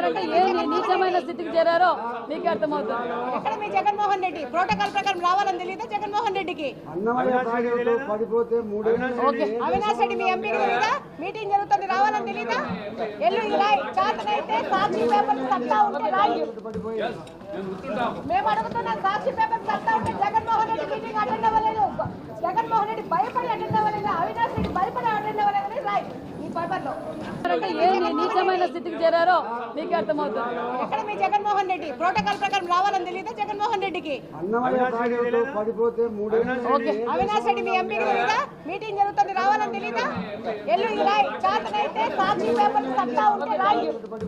అంటే ఏ నీ- నీచమైన స్థితికి చేరారో మీకు అర్థమవుతుంది ఎక్కడ మీ జగన్మోహన్ రెడ్డి ప్రోటోకాల్ ప్రకారం రావాలని తెలియదా జగన్మోహన్ రెడ్డికి అన్నమయ్య ప్రాజెక్టు పడిపోతే మూడేళ్ళు ఓకే అవినాష్ రెడ్డి మీ ఎంపీకి తెలీదా మీటింగ్ జరుగుతుంది రావాలని తెలీదా ఎల్లు రాయ్ చేతనైతే సాక్షి పేపర్ సత్తా ఉంటే రాయి మేము అడుగుతున్నాం సాక్షి పేపర్ సత్తా ఉంటే జగన్మోహన్ రెడ్డి మీటింగ్ అటెండ్ అవ్వలేదు జగన్మోహన్ రెడ్డి భయపడి అటెండ్ అవ్వలేదు అవినాష్ రెడ్డి భయపడి అటెండ్ అవ్వలేదని రాయ్ ఈ పేపర్ లో అంటే ఏ నీ- నీచమైన స్థితికి చేరారో మీకు అర్థమవుతుంది ఎక్కడ మీ జగన్మోహన్ రెడ్డి ప్రోటోకాల్ ప్రకారం రావాలని తెలియదా జగన్మోహన్ రెడ్డికి అన్నమయ్య ప్రాజెక్టు పడిపోతే మూడేళ్ళు ఓకే అవినాష్ రెడ్డి మీ ఎంపీకి తెలీదా మీటింగ్ జరుగుతుంది రావాలని తెలీదా ఎల్లు రాయ్ చేతనైతే సాక్షి పేపర్ సత్తా ఉంటే రాయి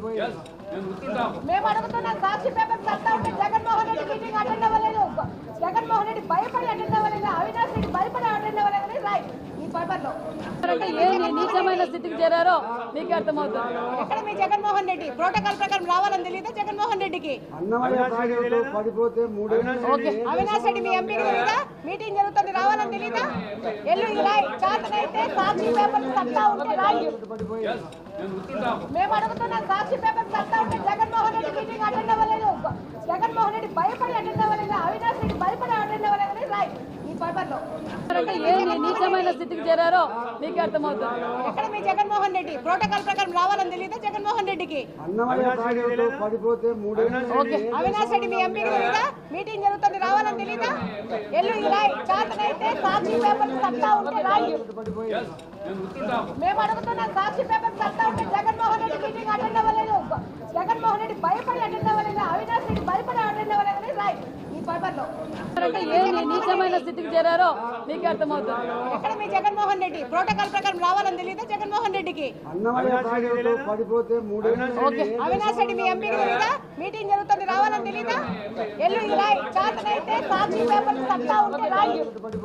మేము అడుగుతున్నాం సాక్షి పేపర్ సత్తా ఉంటే జగన్మోహన్ రెడ్డి మీటింగ్ అటెండ్ అవ్వలేదు జగన్మోహన్ రెడ్డి భయపడి అటెండ్ అవ్వలేదు అవినాష్ రెడ్డి భయపడి అటెండ్ అవ్వలేదని రాయ్ ఈ పేపర్ లో అంటే ఏ నీ- నీచమైన స్థితికి చేరారో మీకు అర్థమవుతుంది ఎక్కడ మీ జగన్మోహన్ రెడ్డి ప్రోటోకాల్ ప్రకారం రావాలని తెలియదా జగన్మోహన్ రెడ్డికి అన్నమయ్య ప్రాజెక్టు పడిపోతే మూడేళ్ళు ఓకే అవినాష్ రెడ్డి మీ ఎంపీకి తెలీదా మీటింగ్ జరుగుతుంది రావాలని తెలీదా ఎల్లు రాయ్ చేతనైతే సాక్షి పేపర్ సత్తా ఉంటే రాయి మేము అడుగుతున్నాం సాక్షి పేపర్ సత్తా ఉంటే జగన్మోహన్ రెడ్డి మీటింగ్ అటెండ్ అవ్వలేదు జగన్మోహన్ రెడ్డి భయపడి అటెండ్ అవ్వలేదు అవినాష్ రెడ్డి భయపడి అటెండ్ అవ్వలేదని రాయ్ ఈ పేపర్ లో అంటే ఏ నీ- నీచమైన స్థితికి చేరారో మీకు అర్థమవుతుంది ఎక్కడ మీ జగన్మోహన్ రెడ్డి ప్రోటోకాల్ ప్రకారం రావాలని తెలీదా జగన్మోహన్ రెడ్డికి అన్నమయ్య ప్రాజెక్టు పడిపోతే మూడేళ్ళు ఓకే అవినాష్ రెడ్డి మీ ఎంపీకి తెలీదా మీటింగ్ జరుగుతుంది రావాలని తెలీదా ఎల్లు రాయ్ చేతనైతే సాక్షి పేపర్ సత్తా ఉంటే రాయి మేము అడుగుతున్నాం సాక్షి పేపర్ సత్తా ఉంటే జగన్మోహన్ రెడ్డి మీటింగ్ అటెండ్ అవ్వలేదు జగన్మోహన్ రెడ్డి భయపడి అటెండ్ అవ్వలేదు అవినాష్ రెడ్డి భయపడి అటెండ్ అవ్వలేదని రాయ్ ఈ పేపర్ లో అంటే ఏ నీ- నీచమైన స్థితికి చేరారో మీకు అర్థమవుతుంది ఎక్కడ మీ జగన్మోహన్ రెడ్డి ప్రోటోకాల్ ప్రకారం రావాలని తెలీదా జగన్మోహన్ రెడ్డికి అన్నమయ్య ప్రాజెక్టు పడిపోతే మూడేళ్ళు ఓకే అవినాష్ రెడ్డి మీ ఎంపీకి తెలీదా మీటింగ్ జరుగుతుంది రావాలని తెలీదా ఎల్లు రాయ్ చేతనైతే సాక్షి పేపర్ సత్తా ఉంటే రాయి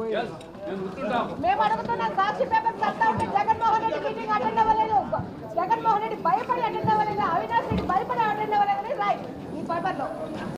మేము అడుగుతున్నాం సాక్షి పేపర్ సత్తా ఉంటే జగన్మోహన్ రెడ్డి మీటింగ్ అటెండ్ అవ్వలేదు జగన్మోహన్ రెడ్డి భయపడి అటెండ్ అవ్వలేదు అవినాష్ రెడ్డి భయపడి అటెండ్ అవ్వలేదని రాయ్ ఈ పేపర్ లో